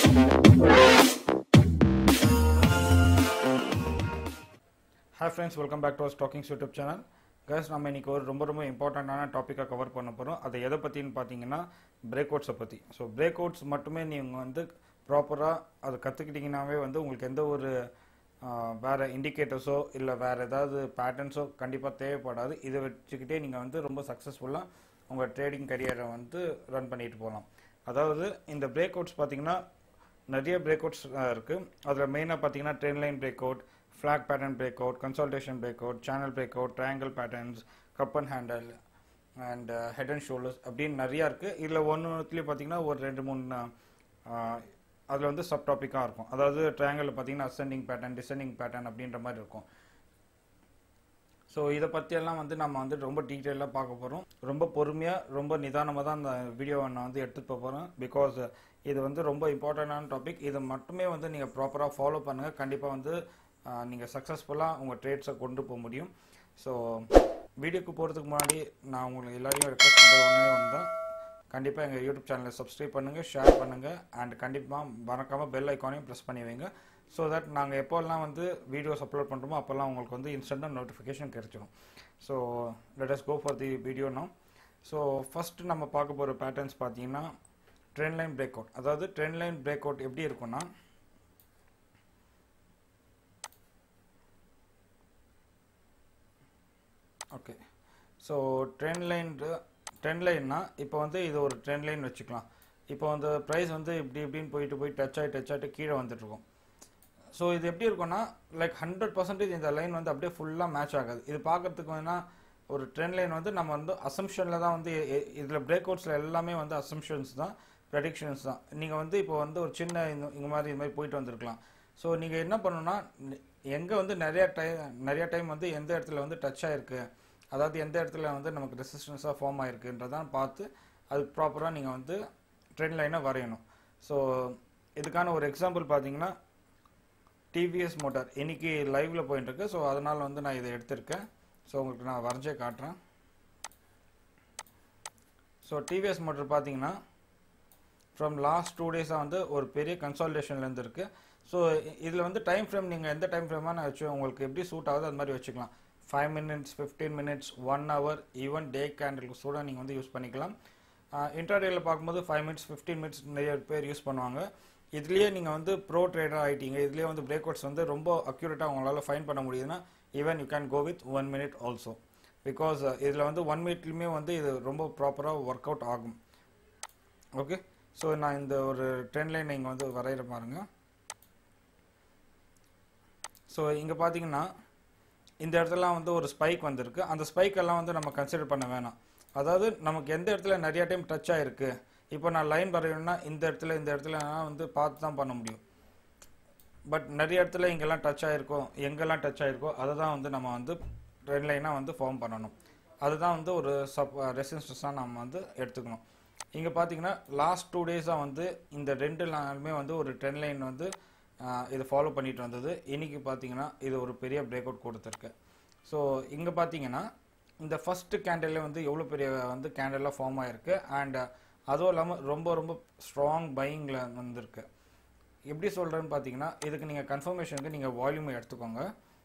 Hi friends welcome back to our stockings YouTube channel guys நம்ம இன்னைக்கு ஒரு ரொம்ப ரொம்ப இம்பார்ட்டண்ட்டான டாப்பிக்காக கவர் பண்ண போகிறோம் அது எதை பற்றின்னு பார்த்தீங்கன்னா பிரேக் அவுட்ஸை பற்றி ஸோ பிரேக் அவுட்ஸ் மட்டுமே நீங்கள் வந்து ப்ராப்பராக அதை கற்றுக்கிட்டிங்கனாவே வந்து உங்களுக்கு எந்த ஒரு ஆஹ், வேற இண்டிகேட்டர்ஸோ இல்லை வேறு ஏதாவது பேட்டர்ன்ஸோ கண்டிப்பாக தேவைப்படாது இதை வச்சுக்கிட்டே நீங்கள் வந்து ரொம்ப சக்ஸஸ்ஃபுல்லாக உங்கள் ட்ரேடிங் கரியரை வந்து ரன் பண்ணிட்டு போகலாம் அதாவது இந்த பிரேக் அவுட்ஸ் பார்த்தீங்கன்னா நிறைய பிரேக் அவுட்ஸ் இருக்குது அதில் மெயினாக பார்த்தீங்கன்னா trend line break out flag pattern break out consultation break out channel break out triangle patterns cup and handle and head and shoulders அப்படின்னு நிறையா இருக்குது இதில் ஒன்று ஒன்றுத்துலேயும் பார்த்தீங்கன்னா ஒரு ரெண்டு மூணு அதில் வந்து சப் டாப்பிக்காக இருக்கும் அதாவது ட்ரையாங்கிளில் பார்த்தீங்கன்னா அசெண்டிங் பேட்டர்ன் டிசெண்டிங் பேட்டர்ன் அப்படின்ற மாதிரி இருக்கும் ஸோ இதை பற்றியெல்லாம் வந்து நம்ம வந்து ரொம்ப டீட்டெயிலாக பார்க்க போகிறோம் ரொம்ப பொறுமையாக ரொம்ப நிதானமாக தான் அந்த வீடியோவை நான் வந்து எடுத்துகிட்டு போக போகிறேன் பிகாஸ் இது வந்து ரொம்ப இம்பார்ட்டண்டான டாபிக் இதை மட்டுமே வந்து நீங்கள் ப்ராப்பராக ஃபாலோ பண்ணுங்கள் கண்டிப்பாக வந்து நீங்கள் சக்ஸஸ்ஃபுல்லாக உங்கள் ட்ரேட்ஸை கொண்டு போக முடியும் ஸோ வீடியோக்கு போகிறதுக்கு முன்னாடி நான் உங்களுக்கு எல்லாரையும் ரெக்வஸ்ட் பண்ணுற ஒன்றே ஒன்று தான் கண்டிப்பாக எங்கள் யூடியூப் சேனலை சப்ஸ்கிரைப் பண்ணுங்கள் ஷேர் பண்ணுங்கள் அண்ட் கண்டிப்பாக மறக்காமல் பெல் ஐக்கானையும் ப்ரெஸ் பண்ணி வைங்க ஸோ தட் நாங்கள் எப்போல்லாம் வந்து வீடியோஸ் அப்லோட் பண்ணுறோமோ அப்போல்லாம் உங்களுக்கு வந்து இன்ஸ்டண்ட்டாக நோட்டிஃபிகேஷன் கிடைச்சிடும் so let us go for the video no so first நம்ம பார்க்க போகிற பேட்டர்ன்ஸ் பார்த்தீங்கன்னா ட்ரெண்ட் லைன் பிரேக் அவுட் அதாவது ட்ரெண்ட் லைன் பிரேக் அவுட் எப்படி இருக்கும்னா okay so trend line trend லைன்னா இப்போ வந்து இது ஒரு ட்ரெண்ட் லைன் வச்சுக்கலாம் இப்போ வந்து ப்ரைஸ் வந்து இப்படி இப்படின்னு போயிட்டு போய் டச் ஆகி டச் ஆகிட்டு கீழே வந்துட்டுருக்கும் ஸோ இது எப்படி இருக்கும்னா லைக் ஹண்ட்ரட் பர்சன்டேஜ் இந்த லைன் வந்து அப்படியே ஃபுல்லாக மேட்ச் ஆகாது இது பார்க்கறதுக்கு வேணா ஒரு ட்ரெண்ட் லைன் வந்து நம்ம வந்து அசம்ஷனில் தான் வந்து இதில் பிரேக் அவுட்ஸில் எல்லாமே வந்து அசம்ஷன்ஸ் தான் ப்ரெடிக்ஷன்ஸ் தான் நீங்கள் வந்து இப்போ வந்து ஒரு சின்ன இந்த இங்கே மாதிரி இது மாதிரி போயிட்டு வந்திருக்கலாம் ஸோ நீங்கள் என்ன பண்ணணும்னா எங்கே வந்து நிறைய டைம் நிறைய டைம் வந்து எந்த இடத்துல வந்து டச் ஆகிருக்கு அதாவது எந்த இடத்துல வந்து நமக்கு ரெசிஸ்டன்ஸாக ஃபார்ம் ஆகிருக்குன்றதான் பார்த்து அதுக்கு ப்ராப்பராக நீங்கள் வந்து ட்ரெண்ட் லைனை வரையணும் ஸோ இதுக்கான ஒரு எக்ஸாம்பிள் பார்த்தீங்கன்னா டிவிஎஸ் மோட்டார் இன்னைக்கு லைவ்ல போயிட்டு இருக்கு ஸோ அதனால வந்து நான் இதை எடுத்திருக்கேன் ஸோ உங்களுக்கு நான் வரைஞ்சே காட்டுறேன் ஸோ டிவிஎஸ் மோட்டர் பார்த்தீங்கன்னா ஃப்ரம் லாஸ்ட் டூ டேஸாக வந்து ஒரு பெரிய கன்சால்டேஷன்லேருந்து இருக்கு ஸோ இதில் வந்து டைம் ஃப்ரேம் நீங்கள் எந்த டைம் ஃப்ரேமாக நான் வச்சு உங்களுக்கு எப்படி சூட் ஆகுதோ அது மாதிரி வச்சுக்கலாம் five minutes fifteen minutes one hour even day கேண்டிலுக்கு கூட நீங்கள் வந்து யூஸ் பண்ணிக்கலாம் இன்டர்டேயில் பார்க்கும்போது ஃபைவ் மினிட்ஸ் ஃபிஃப்டீன் மினிட்ஸ் நிறைய பேர் யூஸ் பண்ணுவாங்க இதுலேயே நீங்கள் வந்து ப்ரோ ட்ரேடர் ஆகிட்டீங்க இதுலேயே வந்து பிரேக் அவுட்ஸ் வந்து ரொம்ப அக்யூரேட்டாக உங்களால் ஃபைன் பண்ண முடியுதுன்னா even you can go with one minute also because இதில் வந்து ஒன் மினிட்லையுமே வந்து இது ரொம்ப ப்ராப்பராக ஒர்க் அவுட் ஆகும் ஓகே ஸோ நான் இந்த ஒரு ட்ரெண்ட் லைன் இங்கே வந்து வரைகிற பாருங்க ஸோ இங்கே பார்த்தீங்கன்னா இந்த இடத்துல வந்து ஒரு ஸ்பைக் வந்திருக்கு அந்த ஸ்பைக் எல்லாம் வந்து நம்ம கன்சிடர் பண்ண வேணாம் அதாவது நமக்கு எந்த இடத்துல நிறைய டைம் டச் ஆயிருக்கு இப்போ நான் லைன் வரையணும்னா இந்த இடத்துல இந்த இடத்துல நான் வந்து பார்த்து தான் பண்ண முடியும் பட் நிறைய இடத்துல இங்கெல்லாம் டச் ஆயிருக்கோம் எங்கெல்லாம் டச் ஆயிருக்கோ அதை தான் வந்து நம்ம வந்து ட்ரெண்ட் லைனாக வந்து ஃபார்ம் பண்ணணும் அதுதான் வந்து ஒரு சப் ரெசிஸ்டன்ஸாக நம்ம வந்து எடுத்துக்கணும் இங்கே பார்த்தீங்கன்னா லாஸ்ட் டூ டேஸாக வந்து இந்த ரெண்டு நாளுமே வந்து ஒரு ட்ரெண்ட் லைன் வந்து ஆஹ், இது ஃபாலோ பண்ணிட்டு வந்தது இன்னைக்கு பார்த்தீங்கன்னா இது ஒரு பெரிய பிரேக் அவுட் கொடுத்துருக்கு ஸோ இங்கே பார்த்தீங்கன்னா இந்த ஃபஸ்ட்டு கேண்டில் வந்து எவ்வளோ பெரிய வந்து கேண்டலாக ஃபார்ம் ஆயிருக்கு அண்ட் அதுவும் இல்லாமல் ரொம்ப ரொம்ப ஸ்ட்ராங் பையிங்கில் வந்திருக்கு எப்படி சொல்கிறேன்னு பார்த்தீங்கன்னா இதுக்கு நீங்கள் கன்ஃபர்மேஷனுக்கு நீங்கள் வால்யூம் எடுத்துக்கோங்க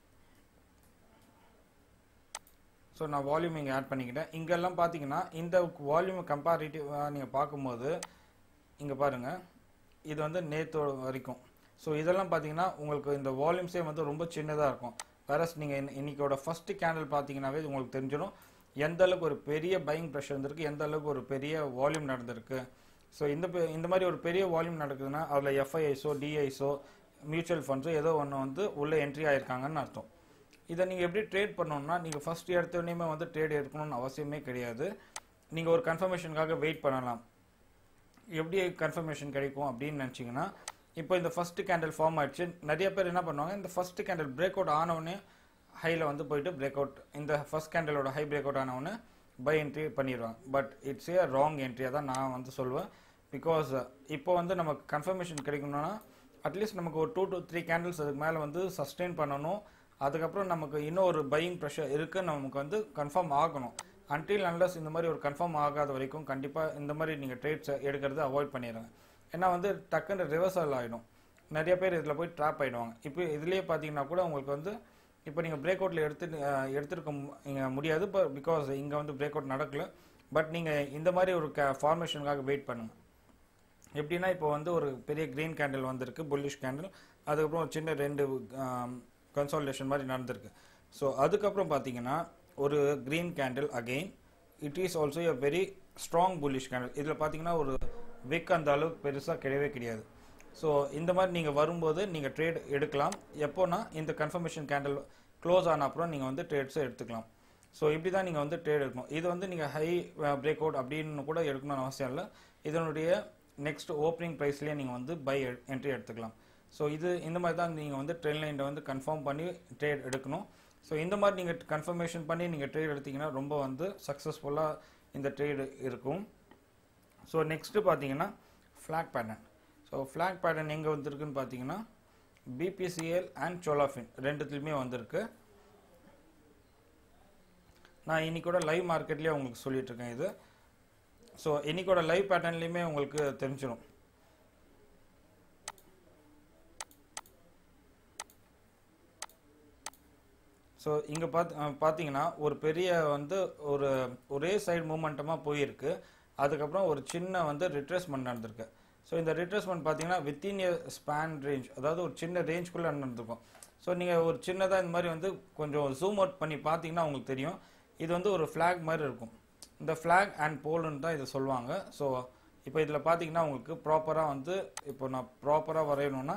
ஸோ நான் வால்யூம் இங்கே ஆட் பண்ணிக்கிட்டேன் இங்கெல்லாம் பார்த்தீங்கன்னா இந்த வால்யூம் கம்பேரிட்டிவாக நீங்கள் பார்க்கும்போது இங்கே பாருங்கள் இது வந்து நேற்று வரைக்கும் ஸோ இதெல்லாம் பார்த்தீங்கன்னா உங்களுக்கு இந்த வால்யூம்ஸே வந்து ரொம்ப சின்னதாக இருக்கும் வேறஸ் நீங்கள் இன்னைக்கோட ஃபஸ்ட்டு கேண்டில் பார்த்தீங்கன்னாவே இது உங்களுக்கு தெரிஞ்சிடும் எந்த அளவுக்கு ஒரு பெரிய பையிங் ப்ரெஷர் இருந்திருக்கு எந்த அளவுக்கு ஒரு பெரிய வால்யூம் நடந்திருக்கு ஸோ இந்த பெ- இந்த மாதிரி ஒரு பெரிய வால்யூம் நடக்குதுன்னா அதில் எஃப்ஐஐஸோ டிஐஸோ மியூச்சுவல் ஃபண்ட்ஸோ ஏதோ ஒன்று வந்து உள்ளே என்ட்ரி ஆயிருக்காங்கன்னு அர்த்தம் இதை நீங்கள் எப்படி ட்ரேட் பண்ணணும்னா நீங்கள் ஃபர்ஸ்ட் எடுத்தோடனே வந்து ட்ரேட் எடுக்கணும்னு அவசியமே கிடையாது நீங்கள் ஒரு கன்ஃபர்மேஷனுக்காக வெயிட் பண்ணலாம் எப்படி கன்ஃபர்மேஷன் கிடைக்கும் அப்படின்னு நினச்சிங்கன்னா இப்போ இந்த ஃபர்ஸ்ட் கேண்டில் ஃபார்ம் ஆயிடுச்சு நிறைய பேர் என்ன பண்ணுவாங்க இந்த ஃபர்ஸ்ட் கேண்டில் பிரேக் அவுட் ஆனவுடனே ஹையில் வந்து போயிட்டு பிரேக் அவுட் இந்த ஃபர்ஸ்ட் கேண்டலோட ஹை பிரேக் அவுட் ஆனவுடனே பை என்ட்ரி பண்ணிடுவாங்க பட் இட்ஸ் ஏ ராங் என்ட்ரியாக தான் நான் வந்து சொல்லுவேன் பிகாஸ் இப்போ வந்து நமக்கு கன்ஃபர்மேஷன் கிடைக்கணும்னா அட்லீஸ்ட் நமக்கு ஒரு டூ டு த்ரீ கேண்டில்ஸ் அதுக்கு மேலே வந்து சஸ்டெயின் பண்ணணும் அதுக்கப்புறம் நமக்கு இன்னும் ஒரு பையிங் ப்ரெஷர் இருக்குது நமக்கு வந்து கன்ஃபார்ம் ஆகணும் அன்டில் அன்லஸ் இந்த மாதிரி ஒரு கன்ஃபார்ம் ஆகாத வரைக்கும் கண்டிப்பாக இந்த மாதிரி நீங்கள் ட்ரேட்ஸ் எடுக்கிறது அவாய்ட் பண்ணிடுங்க ஏன்னா வந்து டக்குன்னு ரிவர்சல் ஆகிடும் நிறைய பேர் இதில் போய் ட்ராப் ஆகிடுவாங்க இப்போ இதுலேயே பார்த்தீங்கன்னா கூட உங்களுக்கு வந்து இப்போ நீங்கள் பிரேக் அவுட்டில் எடுத்து அஹ், எடுத்திருக்க மு- இங்க முடியாது இப்போ பிகாஸ் இங்கே வந்து பிரேக் அவுட் நடக்கல பட் நீங்கள் இந்த மாதிரி ஒரு க ஃபார்மேஷனுக்காக வெயிட் பண்ணுங்கள் எப்படின்னா இப்போ வந்து ஒரு பெரிய க்ரீன் கேண்டில் வந்திருக்கு புல்லிஷ் கேண்டில் அதுக்கப்புறம் ஒரு சின்ன ரெண்டு கன்சால்டேஷன் மாதிரி நடந்திருக்கு ஸோ அதுக்கப்புறம் பார்த்தீங்கன்னா ஒரு green candle again it is also a very strong bullish candle இதில் பார்த்தீங்கன்னா ஒரு விக் அந்த அளவுக்கு பெருசாக கிடையவே கிடையாது ஸோ இந்த மாதிரி நீங்கள் வரும்போது நீங்கள் ட்ரேட் எடுக்கலாம் எப்போனா இந்த கன்ஃபர்மேஷன் கேண்டில் க்ளோஸ் ஆன அப்புறம் நீங்கள் வந்து ட்ரேட்ஸை எடுத்துக்கலாம் ஸோ இப்படி தான் நீங்கள் வந்து ட்ரேட் எடுக்கணும் இது வந்து நீங்கள் ஹை பிரேக் அவுட் அப்படின்னு கூட எடுக்கணும்னு அவசியம் இல்லை இதனுடைய நெக்ஸ்ட் ஓப்பனிங் ப்ரைஸ்லேயே நீங்கள் வந்து பை என்ட்ரி எடுத்துக்கலாம் ஸோ இது இந்த மாதிரி தான் நீங்கள் வந்து ட்ரெயின் லைனில் வந்து கன்ஃபார்ம் பண்ணி ட்ரேட் எடுக்கணும் ஸோ இந்த மாதிரி நீங்கள் கன்ஃபர்மேஷன் பண்ணி நீங்கள் ட்ரேட் எடுத்தீங்கன்னா ரொம்ப வந்து சக்ஸஸ்ஃபுல்லாக இந்த ட்ரேடு இருக்கும் ஸோ நெக்ஸ்ட்டு பார்த்தீங்கன்னா flag pattern so flag pattern எங்கே வந்திருக்குன்னு பார்த்தீங்கன்னா பிபிசிஎல் அண்ட் சோலாஃபின் ரெண்டுத்துலையுமே வந்திருக்கு நான் இன்னைக்கோட லைவ் மார்க்கெட்லேயே உங்களுக்கு சொல்லிட்டு இருக்கேன் இது ஸோ இன்னைக்கோட லைவ் பேட்டர்ன்லையுமே உங்களுக்கு தெரிஞ்சிடும் ஸோ இங்கே பார்த்து அஹ் பார்த்தீங்கன்னா ஒரு பெரிய வந்து ஒரு ஒரே சைடு மூமெண்டமாக போயிருக்கு அதுக்கப்புறம் ஒரு சின்ன வந்து ரிட்ரேஸ்மெண்ட் நடந்திருக்கு ஸோ இந்த ரிட்ரேஸ்மெண்ட் பார்த்தீங்கன்னா வித்தின் எ ஸ்பேன் ரேஞ்ச் அதாவது ஒரு சின்ன ரேஞ்ச்குள்ளே நடந்திருக்கும் ஸோ நீங்கள் ஒரு சின்னதாக இந்த மாதிரி வந்து கொஞ்சம் ஜூம் அவுட் பண்ணி பார்த்தீங்கன்னா உங்களுக்கு தெரியும் இது வந்து ஒரு ஃப்ளாக் மாதிரி இருக்கும் இந்த ஃப்ளாக் அண்ட் போல்னு தான் இதை சொல்லுவாங்க ஸோ இப்போ இதில் பார்த்தீங்கன்னா உங்களுக்கு ப்ராப்பராக வந்து இப்போ நான் ப்ராப்பராக வரையணும்னா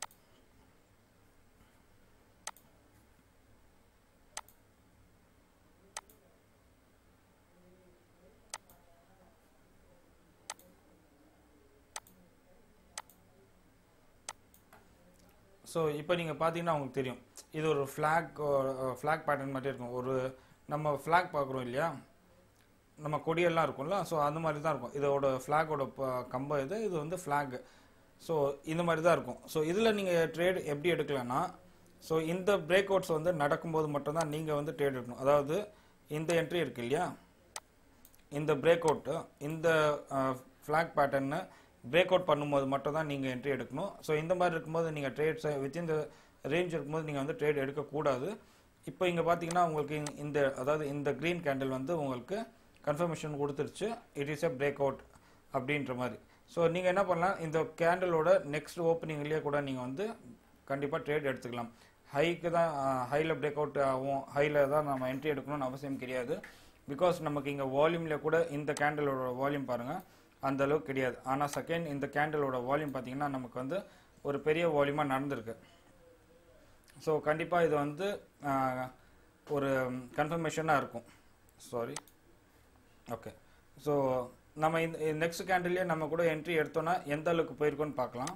ஸோ இப்போ நீங்கள் பார்த்தீங்கன்னா உங்களுக்கு தெரியும் இது ஒரு ஃப்ளாக் ஃப்ளாக் பேட்டர்ன் மாதிரி இருக்கும் ஒரு நம்ம ஃப்ளாக் பார்க்குறோம் இல்லையா நம்ம கொடியெல்லாம் இருக்கும்ல ஸோ அந்த மாதிரி தான் இருக்கும் இதோட ஃப்ளாகோட கம்பம் இது இது வந்து ஃப்ளாக் ஸோ இந்த மாதிரி தான் இருக்கும் ஸோ இதில் நீங்கள் ட்ரேட் எப்படி எடுக்கலாம்னா ஸோ இந்த பிரேக் அவுட்ஸ் வந்து நடக்கும்போது மட்டும்தான் நீங்கள் வந்து ட்ரேட் எடுக்கணும் அதாவது இந்த என்ட்ரி இருக்கு இல்லையா இந்த பிரேக் அவுட்டு இந்த ஃப்ளாக் பேட்டர்னு பிரேக் அவுட் பண்ணும்போது மட்டும் தான் நீங்கள் என்ட்ரி எடுக்கணும் ஸோ இந்த மாதிரி இருக்கும்போது நீங்கள் ட்ரேட்ஸை வித்தின் த ரேஞ்ச் இருக்கும்போது நீங்கள் வந்து ட்ரேட் எடுக்கக்கூடாது இப்போ இங்கே பார்த்தீங்கன்னா உங்களுக்கு இந்த- இந்த அதாவது இந்த க்ரீன் கேண்டில் வந்து உங்களுக்கு கன்ஃபர்மேஷன் கொடுத்துருச்சு it is a break out அப்படின்ற மாதிரி ஸோ நீங்கள் என்ன பண்ணலாம் இந்த கேண்டிலோட நெக்ஸ்ட் ஓப்பனிங்லேயே கூட நீங்கள் வந்து கண்டிப்பாக ட்ரேட் எடுத்துக்கலாம் ஹைக்கு தான் ஹையில் பிரேக் அவுட் ஆகும் ஹையில் தான் நம்ம என்ட்ரி எடுக்கணும்னு அவசியம் கிடையாது பிகாஸ் நமக்கு இங்கே வால்யூமில் கூட இந்த கேண்டிலோட வால்யூம் பாருங்கள் அந்த அளவுக்கு கிடையாது ஆனால் செகண்ட் இந்த கேண்டிலோட வால்யூம் பார்த்தீங்கன்னா நமக்கு வந்து ஒரு பெரிய வால்யூமாக நடந்திருக்கு ஸோ கண்டிப்பாக இது வந்து ஆஹ், ஒரு கன்ஃபர்மேஷனாக இருக்கும் சாரி ஓகே ஸோ நம்ம இந்த நெக்ஸ்ட் கேண்டில்லே நம்ம கூட என்ட்ரி எடுத்தோன்னா எந்த அளவுக்கு போயிருக்கோன்னு பார்க்கலாம்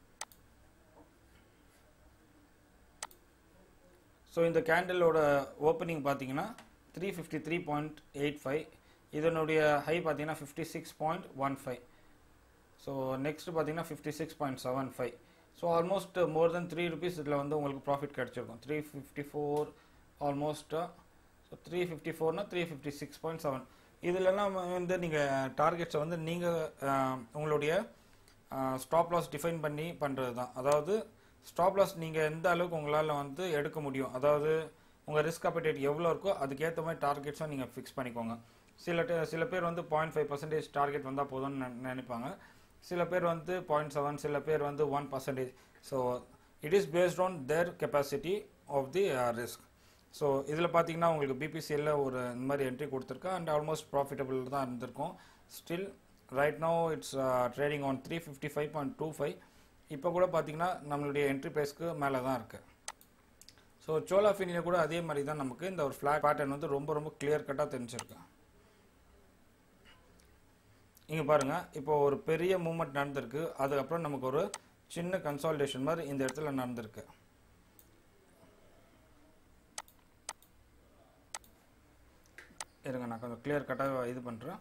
ஸோ இந்த கேண்டிலோட ஓப்பனிங் பார்த்தீங்கன்னா three fifty three point eight five இதனுடைய ஹை பார்த்தீங்கன்னா fifty six point one five so next பார்த்தீங்கன்னா fifty six point seven five so almost more then three rupees இதில் வந்து உங்களுக்கு ப்ராஃபிட் கிடச்சிருக்கும் three fifty four almost so three fifty ஃபோர்னா three fifty six point seven இதுலலாம் வந்து நீங்கள் டார்கெட்ஸை வந்து நீங்கள் உங்களுடைய ஸ்டாப் லாஸ் டிஃபைன் பண்ணி பண்ணுறது தான் அதாவது ஸ்டாப் லாஸ் நீங்கள் எந்த அளவுக்கு உங்களால் வந்து எடுக்க முடியும் அதாவது உங்கள் ரிஸ்க் appetite எவ்வளோ இருக்கோ அதுக்கேற்ற மாதிரி டார்கெட்ஸும் நீங்கள் ஃபிக்ஸ் பண்ணிக்கோங்க சில ட- சில பேர் வந்து பாயிண்ட் ஃபைவ் பர்சன்டேஜ் டார்கெட் வந்தால் போதும்னு நினை- நினைப்பாங்க சில பேர் வந்து பாயிண்ட் செவன் சில பேர் வந்து one percentage so it is based on their capacity of the risk so இதில் பார்த்தீங்கன்னா உங்களுக்கு பிபிசிஎல்ல ஒரு இந்த மாதிரி என்ட்ரி கொடுத்துருக்கா அண்ட் ஆல்மோஸ்ட் ப்ராஃபிட்டபிள் தான் இருந்திருக்கும் still right no it's trading on three fifty five point two five இப்போ கூட பார்த்தீங்கன்னா நம்மளுடைய என்ட்ரி ப்ரைஸ்க்கு மேலே தான் இருக்குது ஸோ சோலா ஃபினில் கூட அதே மாதிரி தான் நமக்கு இந்த ஒரு ஃப்ளாக் பேட்டர்ன் வந்து ரொம்ப ரொம்ப கிளியர் கட்டாக தெரிஞ்சிருக்கு இங்கே பாருங்க இப்போ ஒரு பெரிய மூமெண்ட் நடந்திருக்கு அதுக்கப்புறம் நமக்கு ஒரு சின்ன கன்சால்டேஷன் மாதிரி இந்த இடத்துல நடந்திருக்கு இருங்க நான் கொஞ்சம் கிளியர் கட்டாக இது பண்ணுறேன்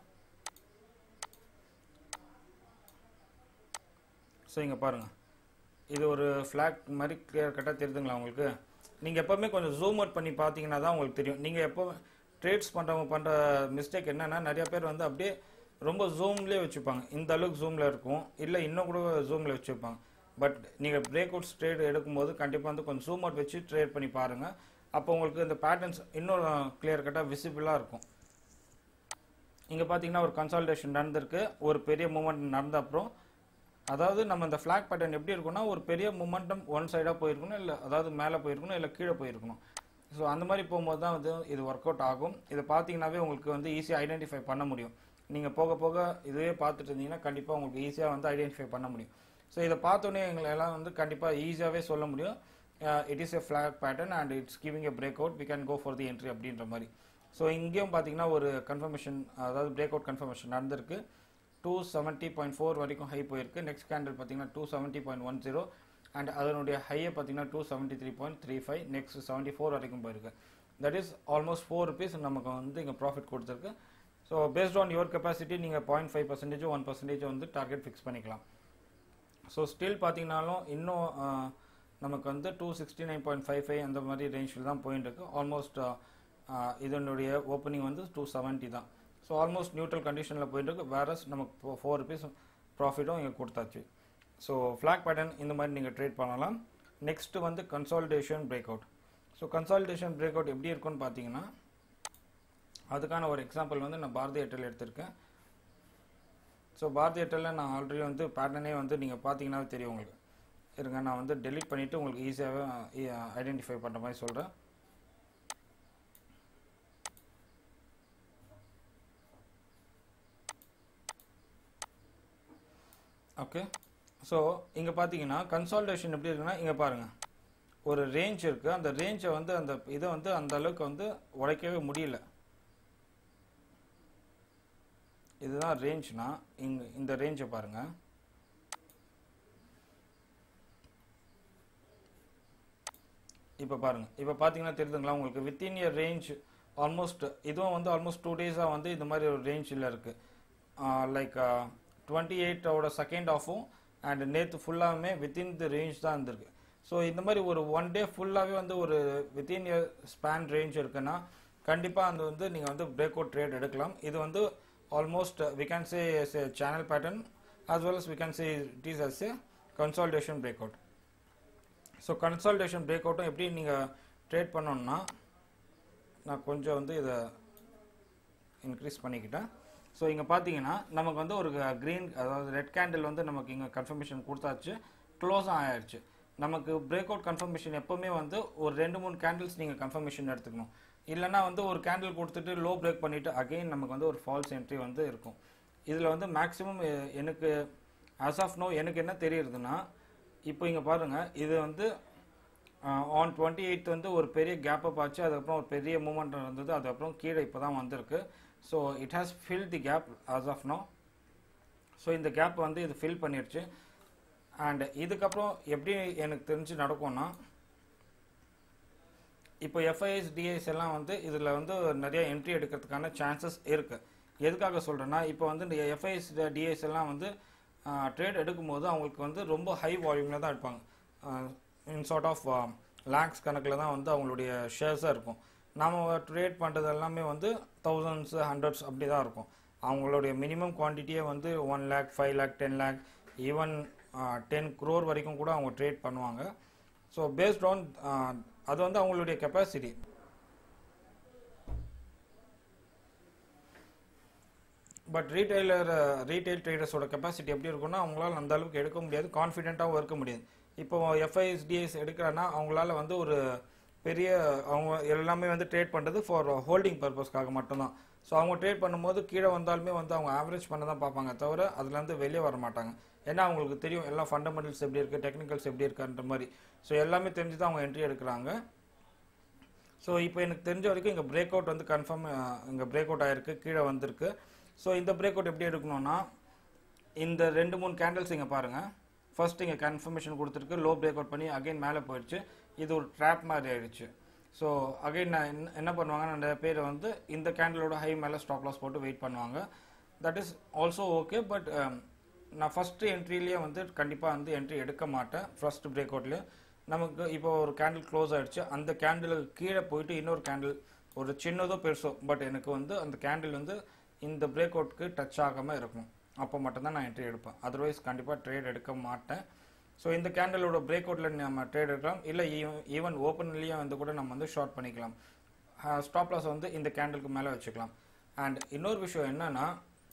ஸோ இங்கே பாருங்கள் இது ஒரு ஃப்ளாக் மாதிரி கிளியர் கட்டாக தெரியுதுங்களா உங்களுக்கு நீங்கள் எப்போவுமே கொஞ்சம் ஜூம் அவுட் பண்ணி பார்த்தீங்கன்னா தான் உங்களுக்கு தெரியும் நீங்கள் எப்போ ட்ரேட்ஸ் பண்ணுறவங்க பண்ணுற மிஸ்டேக் என்னன்னா நிறைய பேர் வந்து அப்படியே ரொம்ப ஜூம்லேயே வச்சுப்பாங்க இந்த அளவுக்கு ஜூமில் இருக்கும் இல்லை இன்னும் கூட ஜூமில் வச்சுருப்பாங்க பட் நீங்கள் பிரேக் அவுட்ஸ் ட்ரேட் எடுக்கும்போது கண்டிப்பாக வந்து கொஞ்சம் ஜூம் அவுட் வச்சு ட்ரேட் பண்ணி பாருங்கள் அப்போ உங்களுக்கு இந்த பேட்டர்ன்ஸ் இன்னும் கிளியர் கட்டாக விசிபிளாக இருக்கும் இங்கே பார்த்தீங்கன்னா ஒரு கன்சால்டேஷன் நடந்திருக்கு ஒரு பெரிய மூமெண்ட் நடந்த அப்புறம் அதாவது நம்ம இந்த ஃபிளாக் பேட்டர்ன் எப்படி இருக்கும்னா ஒரு பெரிய மூமெண்டம் ஒன் சைடாக போயிருக்கணும் இல்லை அதாவது மேலே போயிருக்கணும் இல்லை கீழே போயிருக்கணும் ஸோ அந்த மாதிரி போகும்போது தான் வந்து இது ஒர்க் அவுட் ஆகும் இதை பார்த்தீங்கன்னாவே உங்களுக்கு வந்து ஈஸியாக ஐடென்டிஃபை பண்ண முடியும் நீங்கள் போக போக இதுவே பார்த்துட்டு இருந்தீங்கன்னா கண்டிப்பாக உங்களுக்கு ஈஸியாக வந்து ஐடென்டிஃபை பண்ண முடியும் ஸோ இதை பார்த்தோன்னே எங்களை எல்லாம் வந்து கண்டிப்பாக ஈஸியாகவே சொல்ல முடியும் it is a flag pattern and it's giving a break out we can go for the entry அப்படின்ற மாதிரி ஸோ இங்கேயும் பார்த்தீங்கன்னா ஒரு கன்ஃபர்மேஷன் அதாவது பிரேக் அவுட் கன்ஃபர்மேஷன் நடந்திருக்கு டூ செவன்ட்டி பாயிண்ட் ஃபோர் வரைக்கும் ஹை போயிருக்கு நெக்ஸ்ட் கேண்டில் பார்த்தீங்கன்னா two seventy point one zero and அதனுடைய ஹையை பார்த்தீங்கன்னா two seventy three point three five next seventy four வரைக்கும் போயிருக்கு that is almost four rupees நமக்கு வந்து இங்கே ப்ராஃபிட் கொடுத்துருக்கு so based on your capacity நீங்கள் point five percentage one percentage வந்து டார்கெட் ஃபிக்ஸ் பண்ணிக்கலாம் ஸோ ஸ்டில் பார்த்தீங்கனாலும் இன்னும் ஆஹ், நமக்கு வந்து two sixty nine point five five அந்த மாதிரி ரேஞ்சில் தான் போயிட்டு இருக்கு ஆல்மோஸ்ட் இதனுடைய ஓப்பனிங் வந்து டூ செவன்ட்டி தான் ஸோ ஆல்மோஸ்ட் நியூட்ரல் கண்டிஷனில் போயிட்டு இருக்கு வேறஸ் நமக்கு ஃபோர் ருபீஸ் ப்ராஃபிட்டும் இங்கே கொடுத்தாச்சு ஸோ ஃப்ளாக் பேட்டர்ன் இந்த மாதிரி நீங்கள் ட்ரேட் பண்ணலாம் நெக்ஸ்ட் வந்து consolidation break out so consolidation break out எப்படி இருக்கும்னு பார்த்தீங்கன்னா அதுக்கான ஒரு எக்ஸாம்பிள் வந்து நான் பாரதி ஏர்டெல் எடுத்திருக்கேன் ஸோ பாரதி ஏர்டெல்லில் நான் ஆல்ரெடி வந்து பேட்டர்னே வந்து நீங்கள் பார்த்தீங்கன்னாவே தெரியும் உங்களுக்கு இருங்க நான் வந்து டெலீட் பண்ணிவிட்டு உங்களுக்கு ஈஸியாகவே ஐடென்டிஃபை பண்ணுற மாதிரி சொல்கிறேன் ஓகே ஸோ இங்கே பார்த்தீங்கன்னா கன்சால்டேஷன் எப்படி இருக்குன்னா இங்கே பாருங்கள் ஒரு ரேஞ்ச் இருக்குது அந்த ரேஞ்சை வந்து அந்த இதை வந்து அந்த அளவுக்கு வந்து உடைக்கவே முடியல இதுதான் ரேஞ்ச்னா இங்க இந்த ரேஞ்சை பாருங்க இப்போ பாருங்க இப்போ பார்த்தீங்கன்னா தெரியுதுங்களா உங்களுக்கு வித்தின் இயர் ரேஞ்ச் ஆல்மோஸ்ட் இதுவும் வந்து ஆல்மோஸ்ட் டூ டேஸாக வந்து இந்த மாதிரி ஒரு ரேஞ்சில் இருக்குது லைக் டுவெண்ட்டி எயிட்டோட செகண்ட் ஆஃபும் அண்ட் நேற்று ஃபுல்லாகவுமே வித்தின் தி ரேஞ்ச் தான் இருந்திருக்கு ஸோ இந்த மாதிரி ஒரு ஒன் டே ஃபுல்லாகவே வந்து ஒரு வித்தின் இயர் ஸ்பேன் ரேஞ்ச் இருக்குன்னா கண்டிப்பாக அந்த வந்து நீங்கள் வந்து பிரேக் அவுட் ட்ரேட் எடுக்கலாம் இது வந்து almost we can say as a channel pattern as well as we can say it is as a consolidation breakout so consolidation break அவுட்டும் எப்படி நீங்கள் ட்ரேட் பண்ணோம்னா நான் கொஞ்சம் வந்து இதை இன்க்ரீஸ் பண்ணிக்கிட்டேன் ஸோ இங்கே பார்த்தீங்கன்னா நமக்கு வந்து ஒரு க்ரீன் அதாவது ரெட் கேண்டில் வந்து நமக்கு இங்கே கன்ஃபர்மேஷன் கொடுத்தாச்சு க்ளோஸும் ஆயிடுச்சு நமக்கு பிரேக் அவுட் கன்ஃபர்மேஷன் எப்போவுமே வந்து ஒரு ரெண்டு மூணு கேண்டில்ஸ் நீங்கள் கன்ஃபர்மேஷன் எடுத்துக்கணும் இல்லைன்னா வந்து ஒரு கேண்டில் கொடுத்துட்டு லோ பிரேக் பண்ணிவிட்டு அகைன் நமக்கு வந்து ஒரு ஃபால்ஸ் என்ட்ரி வந்து இருக்கும் இதில் வந்து மேக்ஸிமம் எனக்கு as ஆஃப் நோ எனக்கு என்ன தெரியுதுன்னா இப்போ இங்கே பாருங்கள் இது வந்து ஆன் டுவெண்ட்டி எயித் வந்து ஒரு பெரிய கேப் அப் ஆச்சு அதுக்கப்புறம் ஒரு பெரிய மூமெண்ட் இருந்தது அதுக்கப்புறம் கீழே இப்போ தான் வந்திருக்கு so it has fill the gap as of now so இந்த கேப் வந்து இது ஃபில் பண்ணிடுச்சு அண்ட் இதுக்கப்புறம் எப்படி எனக்கு தெரிஞ்சு நடக்கும்னா இப்போ எஃப்ஐஎஸ் டிஎஸ் எல்லாம் வந்து இதில் வந்து நிறைய என்ட்ரி எடுக்கிறதுக்கான சான்சஸ் இருக்குது எதுக்காக சொல்கிறேன்னா இப்போ வந்து இந்த எஃப்ஐஎஸ் டிஎஸ் எல்லாம் வந்து ட்ரேட் எடுக்கும்போது அவங்களுக்கு வந்து ரொம்ப ஹை வால்யூமில் தான் எடுப்பாங்க இன் சார்ட் ஆஃப் லேக்ஸ் கணக்கில் தான் வந்து அவங்களுடைய ஷேர்ஸாக இருக்கும் நாம ட்ரேட் பண்ணுறது எல்லாமே வந்து தௌசண்ட்ஸ் ஹண்ட்ரட்ஸ் அப்படி தான் இருக்கும் அவங்களுடைய மினிமம் குவான்டிட்டியே வந்து one lakh five lakh ten lakh even ten crore வரைக்கும் கூட அவங்க ட்ரேட் பண்ணுவாங்க ஸோ பேஸ்ட் ஆன் அது வந்து அவங்களுடைய கெப்பாசிட்டி பட் ரீட்டைலர் ரீட்டைல் ட்ரேடர்ஸோட கெப்பாசிட்டி எப்படி இருக்கும்னா அவங்களால அந்த அளவுக்கு எடுக்க முடியாது கான்ஃபிடென்ட்டாகவும் இருக்க முடியாது இப்போ எஃப்ஐஎஸ்டிஎஸ் எடுக்கிறான்னா அவங்களால வந்து ஒரு பெரிய அவங்க எல்லாமே வந்து ட்ரேட் பண்ணுறது ஃபார் ஹோல்டிங் பர்பஸ்க்காக மட்டும்தான் ஸோ அவங்க ட்ரேட் பண்ணும்போது கீழே வந்தாலுமே வந்து அவங்க ஆவரேஜ் பண்ண தான் பார்ப்பாங்க தவிர அதுலேருந்து வெளியே வர மாட்டாங்க ஏன்னா அவங்களுக்கு தெரியும் எல்லாம் ஃபண்டமெண்டல்ஸ் எப்படி இருக்குது டெக்னிக்கல்ஸ் எப்படி இருக்கான்ற மாதிரி ஸோ எல்லாமே தெரிஞ்சு தான் அவங்க என்ட்ரி எடுக்கிறாங்க ஸோ இப்போ எனக்கு தெரிஞ்ச வரைக்கும் இங்கே பிரேக் அவுட் வந்து கன்ஃபார்ம் இங்கே பிரேக் அவுட் ஆயிருக்கு கீழே வந்திருக்கு ஸோ இந்த பிரேக் அவுட் எப்படி எடுக்கணும்னா இந்த ரெண்டு மூணு கேண்டில்ஸ் இங்கே பாருங்கள் ஃபர்ஸ்ட் இங்கே கன்ஃபர்மேஷன் கொடுத்துருக்கு லோ பிரேக் அவுட் பண்ணி அகைன் மேலே போயிடுச்சு இது ஒரு ட்ராப் மாதிரி ஆயிடுச்சு ஸோ அகைன் நான் என்ன- என்ன பண்ணுவாங்க நிறைய பேர் வந்து இந்த கேண்டிலோட ஹை மேலே ஸ்டாப் லாஸ் போட்டு வெயிட் பண்ணுவாங்க that is also okay but நான் ஃபஸ்ட்டு என்ட்ரிலேயே வந்து கண்டிப்பாக வந்து என்ட்ரி எடுக்க மாட்டேன் ஃபர்ஸ்ட் பிரேக் அவுட்லேயே நமக்கு இப்போ ஒரு கேண்டில் க்ளோஸ் ஆயிடுச்சு அந்த கேண்டிலுக்கு கீழே போயிட்டு இன்னொரு கேண்டில் ஒரு சின்னதோ பெருசோ பட் எனக்கு வந்து அந்த கேண்டில் வந்து இந்த பிரேக் அவுட்க்கு டச் ஆகாமல் இருக்கணும் அப்போ மட்டும்தான் நான் என்ட்ரி எடுப்பேன் அதர்வைஸ் கண்டிப்பாக ட்ரேட் எடுக்க மாட்டேன் ஸோ இந்த கேண்டலோட பிரேக் அவுட்டில் நம்ம ட்ரேட் எடுக்கலாம் இல்லை ஈவன் ஓப்பன்லேயே வந்து கூட நம்ம வந்து ஷார்ட் பண்ணிக்கலாம் ஸ்டாப் லாஸ் வந்து இந்த கேண்டலுக்கு மேலே வச்சுக்கலாம் அண்ட் இன்னொரு விஷயம் என்னன்னா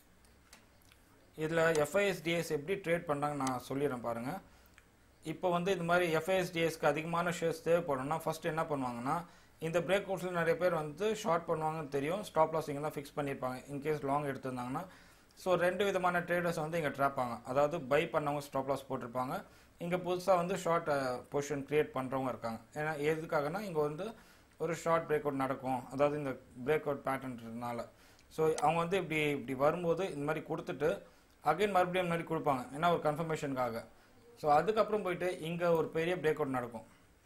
இதில் எஃப்ஐஎஸ்டிஎஸ் எப்படி ட்ரேட் பண்ணுறாங்கன்னு நான் சொல்லிடுறேன் பாருங்கள் இப்போ வந்து இது மாதிரி எஃப்ஐஎஸ்டிஎஸ்க்கு அதிகமான ஷேர்ஸ் தேவைப்படும்னா ஃபர்ஸ்ட் என்ன பண்ணுவாங்கன்னா இந்த பிரேக் அவுட்ஸில் நிறைய பேர் வந்து ஷார்ட் பண்ணுவாங்கன்னு தெரியும் ஸ்டாப் லாஸ் இங்கே தான் ஃபிக்ஸ் பண்ணியிருப்பாங்க இன்கேஸ் லாங் எடுத்திருந்தாங்கன்னா ஸோ ரெண்டு விதமான ட்ரேடர்ஸ் வந்து இங்கே ட்ராப்பாங்க அதாவது பை பண்ணவங்க ஸ்டாப் லாஸ் போட்டிருப்பாங்க இங்கே புதுசாக வந்து ஷார்ட் பொசிஷன் கிரியேட் பண்ணுறவங்க இருக்காங்க ஏன்னா எதுக்காகனா இங்கே வந்து ஒரு ஷார்ட் பிரேக் அவுட் நடக்கும் அதாவது இந்த பிரேக் அவுட் பேட்டர்ன்றதுனால ஸோ அவங்க வந்து இப்படி இப்படி வரும்போது இந்த மாதிரி கொடுத்துட்டு அகைன் மறுபடியும் இந்த மாதிரி கொடுப்பாங்க ஏன்னா ஒரு கன்ஃபர்மேஷனுக்காக ஸோ அதுக்கப்புறம் போயிட்டு இங்கே ஒரு பெரிய பிரேக் அவுட் நடக்கும்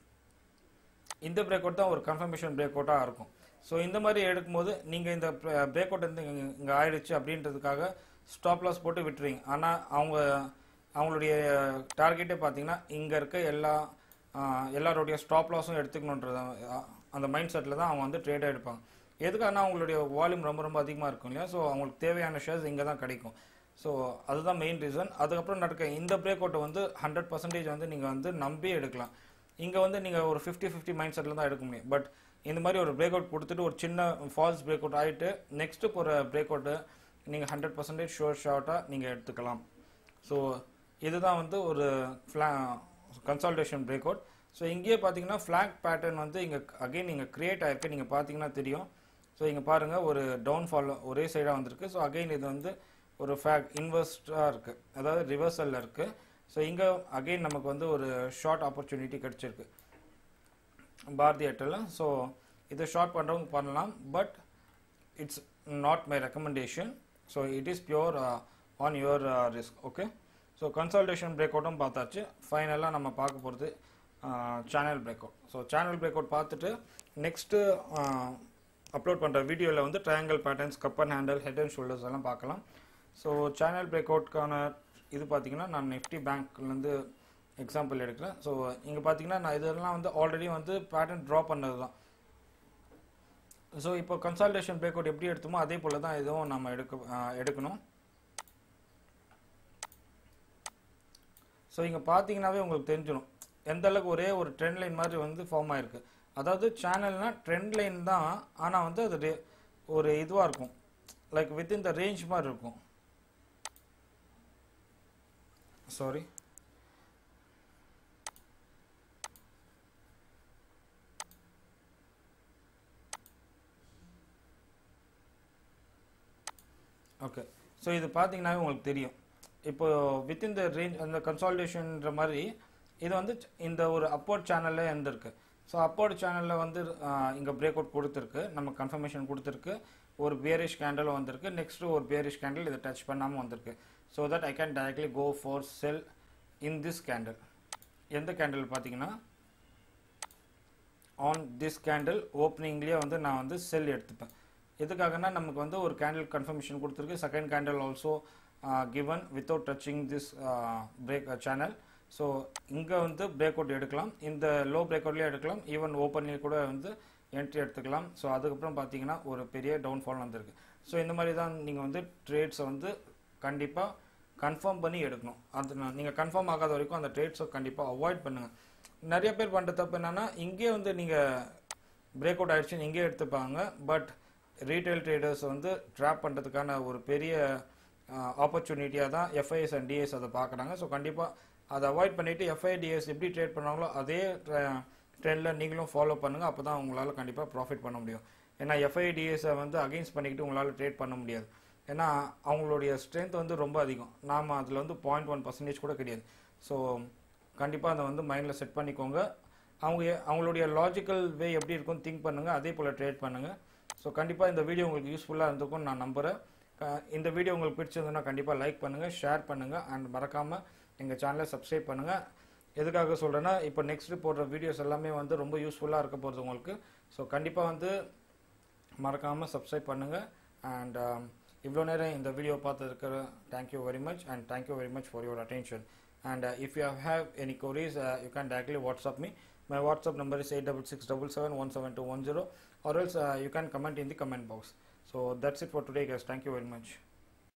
இந்த பிரேக் அவுட் தான் ஒரு கன்ஃபர்மேஷன் பிரேக் அவுட்டாக இருக்கும் ஸோ இந்த மாதிரி எடுக்கும்போது நீங்கள் இந்த பிரேக் அவுட் வந்து இங்கே ஆயிடுச்சு அப்படின்றதுக்காக ஸ்டாப் லாஸ் போட்டு விட்டுறீங்க ஆனால் அவங்க அவங்களுடைய டார்கெட்டே பார்த்தீங்கன்னா இங்கே இருக்க எல்லா ஆஹ், எல்லாருடைய ஸ்டாப் லாஸும் எடுத்துக்கணுன்றது அஹ், அந்த மைண்ட் செட்டில் தான் அவங்க வந்து ட்ரேடாக எடுப்பாங்க எதுக்காகனா அவங்களுடைய வால்யூம் ரொம்ப ரொம்ப அதிகமாக இருக்கும் இல்லையா ஸோ அவங்களுக்கு தேவையான ஷேர்ஸ் இங்கே தான் கிடைக்கும் ஸோ அதுதான் மெயின் ரீசன் அதுக்கப்புறம் நடக்க இந்த பிரேக் அவுட்டை வந்து ஹண்ட்ரட் பர்சன்டேஜ் வந்து நீங்கள் வந்து நம்பி எடுக்கலாம் இங்கே வந்து நீங்கள் ஒரு ஃபிஃப்டி ஃபிஃப்டி மைண்ட் செட்டில் தான் எடுக்க முடியும் பட் இந்த மாதிரி ஒரு பிரேக் அவுட் கொடுத்துட்டு ஒரு சின்ன ஃபால்ஸ் பிரேக் அவுட் ஆகிட்டு நெக்ஸ்ட்டு போகிற பிரேக் அவுட்டு நீங்கள் ஹண்ட்ரட் பர்சன்டேஜ் ஷோர் ஷார்ட்டாக நீங்கள் எடுத்துக்கலாம் ஸோ இதுதான் வந்து ஒரு ஃப்ளா கன்சால்டேஷன் பிரேக் அவுட் ஸோ இங்கேயே பார்த்தீங்கன்னா ஃப்ளாக் பேட்டர்ன் வந்து இங்கே அகைன் இங்கே கிரியேட் ஆயிருக்கு நீங்கள் பார்த்தீங்கன்னா தெரியும் ஸோ இங்கே பாருங்கள் ஒரு டவுன்ஃபால் ஒரே சைடாக வந்திருக்கு ஸோ அகைன் இது வந்து ஒரு ஃபேக் இன்வெஸ்டாக இருக்குது அதாவது ரிவர்சலில் இருக்குது ஸோ இங்கே அகைன் நமக்கு வந்து ஒரு ஷார்ட் ஆப்பர்ச்சுனிட்டி கிடச்சிருக்கு பாரதி ஏர்டெல் ஸோ இதை ஷார்ட் பண்ணுறவங்க பண்ணலாம் but it's not my recommendation so it is pure on your risk okay so consolidation break அவுட்டும் பார்த்தாச்சு ஃபைனலாக நம்ம பார்க்க போகிறது channel break out so channel break out பார்த்துட்டு நெக்ஸ்ட்டு அப்லோட் பண்ணுற வீடியோவில் வந்து triangle patterns cup and handle head and shoulders எல்லாம் பார்க்கலாம் ஸோ சேனல் பிரேக் அவுட்கான இது பார்த்தீங்கன்னா நான் நிஃப்டி பேங்க்லேருந்து எக்ஸாம்பிள் எடுக்கிறேன் ஸோ இங்கே பார்த்தீங்கன்னா நான் இதெல்லாம் வந்து ஆல்ரெடி வந்து பேட்டர்ன் ட்ரா பண்ணது தான் ஸோ இப்போ கன்சல்டேஷன் பிரேக் அவுட் எப்படி எடுத்தோமோ அதே போல் தான் இதுவும் நம்ம எடுக்க ஆஹ் எடுக்கணும் ஸோ இங்கே பார்த்தீங்கன்னாவே உங்களுக்கு தெரிஞ்சிடும் எந்த அளவுக்கு ஒரே ஒரு ட்ரெண்ட் லைன் மாதிரி வந்து ஃபார்ம் ஆயிருக்கு அதாவது சேனல்னா ட்ரெண்ட் லைன் தான் ஆனால் வந்து அது re- ஒரு இதுவாக இருக்கும் லைக் வித்தின் த ரேஞ்ச் மாதிரி இருக்கும் சாரி ஓகே ஸோ இது பார்த்தீங்கன்னாவே உங்களுக்கு தெரியும் இப்போ வித்தின் த ரேஞ்ச் அந்த கன்சால்டேஷன்ற மாதிரி இது வந்து ch- இந்த ஒரு அப்போர்ட் சேனலில் இருந்திருக்கு ஸோ அப்போர்ட் சேனலில் வந்து இங்கே பிரேக் அவுட் கொடுத்துருக்கு நம்ம கன்ஃபர்மேஷன் கொடுத்துருக்கு ஒரு பேரிஷ் கேண்டில் வந்திருக்கு நெக்ஸ்ட்டு ஒரு பேரிஷ் கேண்டில் இதை டச் பண்ணாமல் வந்திருக்கு so that I can directly go for sell in this candle எந்த கேண்டில் பார்த்தீங்கன்னா ஆன் திஸ் கேண்டில் ஓப்பனிங்லேயே வந்து நான் வந்து செல் எடுத்துப்பேன் எதுக்காகனா நமக்கு வந்து ஒரு கேண்டில் கன்ஃபர்மேஷன் கொடுத்துருக்கு second candle also given without touching this break channel so இங்கே வந்து பிரேக் அவுட் எடுக்கலாம் இந்த லோ பிரேக் அவுட்லேயே எடுக்கலாம் ஈவன் ஓப்பன்லேயே கூட வந்து என்ட்ரி எடுத்துக்கலாம் ஸோ அதுக்கப்புறம் பார்த்தீங்கன்னா ஒரு பெரிய டவுன்ஃபால் வந்திருக்கு ஸோ இந்த மாதிரி தான் நீங்கள் வந்து ட்ரேட்ஸை வந்து கண்டிப்பாக கன்ஃபார்ம் பண்ணி எடுக்கணும் அது நீங்கள் கன்ஃபார்ம் ஆகாத வரைக்கும் அந்த ட்ரேட்ஸை கண்டிப்பாக அவாய்ட் பண்ணுங்கள் நிறைய பேர் பண்ணுற தப்பு என்னன்னா இங்கே வந்து நீங்கள் பிரேக் அவுட் ஆயிடுச்சுன்னு இங்கே எடுத்துப்பாங்க பட் ரீட்டைல் ட்ரேடர்ஸ் வந்து ட்ராப் பண்ணுறதுக்கான ஒரு பெரிய ஆப்பர்ச்சுனிட்டியாக தான் எஃப்ஐஎஸ் அண்ட் டிஎஸ் அதை பார்க்குறாங்க ஸோ கண்டிப்பாக அதை அவாய்ட் பண்ணிவிட்டு எஃப்ஐடிஎஸ் எப்படி ட்ரேட் பண்ணாங்களோ அதே ட்ரெண்டில் நீங்களும் ஃபாலோ பண்ணுங்கள் அப்போ தான் உங்களால் கண்டிப்பாக ப்ராஃபிட் பண்ண முடியும் ஏன்னா எஃப்ஐடிஎஸை வந்து அகைன்ஸ்ட் பண்ணிக்கிட்டு உங்களால் ட்ரேட் பண்ண முடியாது ஏன்னா அவங்களுடைய ஸ்ட்ரென்த் வந்து ரொம்ப அதிகம் நாம் அதில் வந்து பாயிண்ட் ஒன் பர்சன்டேஜ் கூட கிடையாது ஸோ கண்டிப்பாக அதை வந்து மைண்டில் செட் பண்ணிக்கோங்க அவங்க அவங்களுடைய லாஜிக்கல் வே எப்படி இருக்கும்னு திங்க் பண்ணுங்கள் அதே போல் ட்ரேட் பண்ணுங்கள் ஸோ கண்டிப்பாக இந்த வீடியோ உங்களுக்கு யூஸ்ஃபுல்லாக இருந்திருக்கும்னு நான் நம்புகிறேன் க- இந்த வீடியோ உங்களுக்கு பிடிச்சிருந்ததுன்னா கண்டிப்பாக லைக் பண்ணுங்கள் ஷேர் பண்ணுங்கள் அண்ட் மறக்காமல் எங்கள் சேனலை சப்ஸ்கிரைப் பண்ணுங்கள் எதுக்காக சொல்கிறேன்னா இப்போ நெக்ஸ்ட் போடுற வீடியோஸ் எல்லாமே வந்து ரொம்ப யூஸ்ஃபுல்லாக இருக்க போகிறது உங்களுக்கு ஸோ கண்டிப்பாக வந்து மறக்காமல் சப்ஸ்கிரைப் பண்ணுங்கள் அண்ட் இவ்வளோ நேரம் இந்த வீடியோ பார்த்துருக்கிற thank you very much and thank you very much for your attention and if you have any queries uh, you can directly WhatsApp me. My WhatsApp number is 86677172110 or else uh, you can comment in the comment box. So so that's it for today guys thank you very much